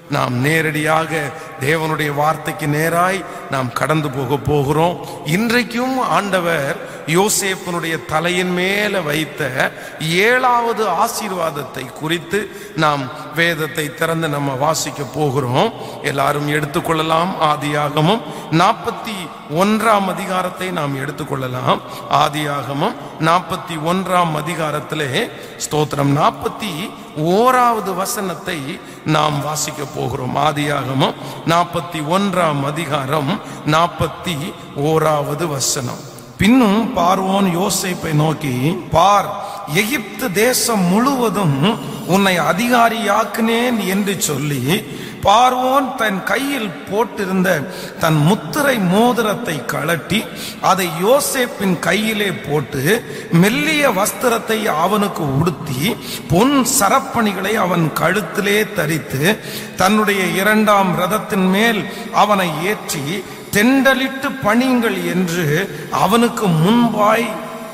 நாம் நேரடியாக தேவனுடைய வார்த்தைக்கு நேராய் நாம் கடந்து போக போகிறோம் இன்றைக்கும் ஆண்டவர் யோசேப்பனுடைய தலையின் மேல வைத்த ஏழாவது ஆசீர்வாதத்தை குறித்து நாம் வேதத்தை திறந்து நம்ம வாசிக்க போகிறோம் எல்லாரும் எடுத்துக்கொள்ளலாம் ஆதியாகமும் நாற்பத்தி ஒன்றாம் அதிகாரத்தை நாம் எடுத்துக்கொள்ளலாம் ஆதியாகமும் நாற்பத்தி ஒன்றாம் அதிகாரத்திலே ஸ்தோத்திரம் நாற்பத்தி ஓராவது வசனத்தை நாம் வாசிக்க போகிறோம் ஆதியாகமும் நாற்பத்தி ஒன்றாம் அதிகாரம் நாற்பத்தி ஓராவது வசனம் பின்னும் பார்வோன் யோசேப்பை நோக்கி பார் எகிப்து தேசம் முழுவதும் உன்னை அதிகாரியாக்குனேன் என்று சொல்லி பார்வோன் தன் கையில் போட்டிருந்த தன் முத்திரை மோதிரத்தை கழட்டி அதை யோசேப்பின் கையிலே போட்டு மெல்லிய வஸ்திரத்தை அவனுக்கு உடுத்தி பொன் சரப்பணிகளை அவன் கழுத்திலே தரித்து தன்னுடைய இரண்டாம் ரதத்தின் மேல் அவனை ஏற்றி தெண்டலிட்டு பணியுங்கள் என்று அவனுக்கு முன்பாய்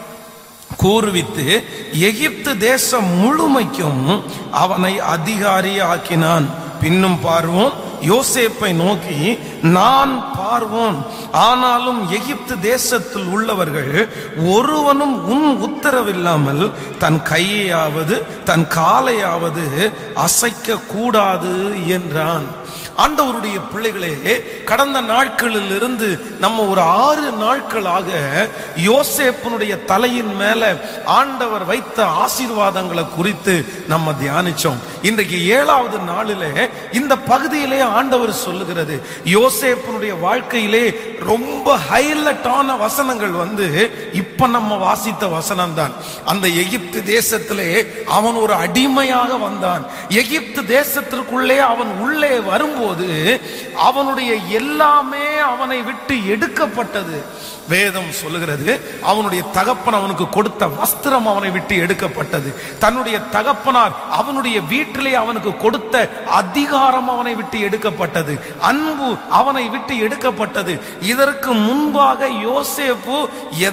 கூறுவித்து எகிப்து தேசம் முழுமைக்கும் அவனை அதிகாரி ஆக்கினான் பின்னும் பார்வோம் யோசேப்பை நோக்கி நான் பார்வோன் ஆனாலும் எகிப்து தேசத்தில் உள்ளவர்கள் ஒருவனும் உன் உத்தரவில்லாமல் தன் கையையாவது தன் காலையாவது அசைக்க கூடாது என்றான் ஆண்டவருடைய பிள்ளைகளே கடந்த நாட்களில் இருந்து நம்ம ஒரு ஆறு நாட்களாக யோசேப்பனுடைய தலையின் மேல ஆண்டவர் வைத்த ஆசீர்வாதங்களை குறித்து நம்ம தியானிச்சோம் இன்றைக்கு ஏழாவது நாளிலே இந்த பகுதியிலே ஆண்டவர் சொல்லுகிறது யோசேப்பனுடைய வாழ்க்கையிலே ரொம்ப ஹைலைட்டான வசனங்கள் வந்து இப்ப நம்ம வாசித்த வசனம் தான் அந்த எகிப்து தேசத்திலே அவன் ஒரு அடிமையாக வந்தான் எகிப்து தேசத்திற்குள்ளே அவன் உள்ளே வரும்போது அவனுடைய எல்லாமே அவனை விட்டு எடுக்கப்பட்டது வேதம் சொல்லுகிறது அவனுடைய தகப்பன் அவனுக்கு கொடுத்த வஸ்திரம் அவனை விட்டு எடுக்கப்பட்டது தன்னுடைய தகப்பனார் அவனுடைய வீட்டிலே அவனுக்கு கொடுத்த அதிகாரம் அவனை விட்டு எடுக்கப்பட்டது அன்பு அவனை விட்டு எடுக்கப்பட்டது இதற்கு முன்பாக யோசேப்பு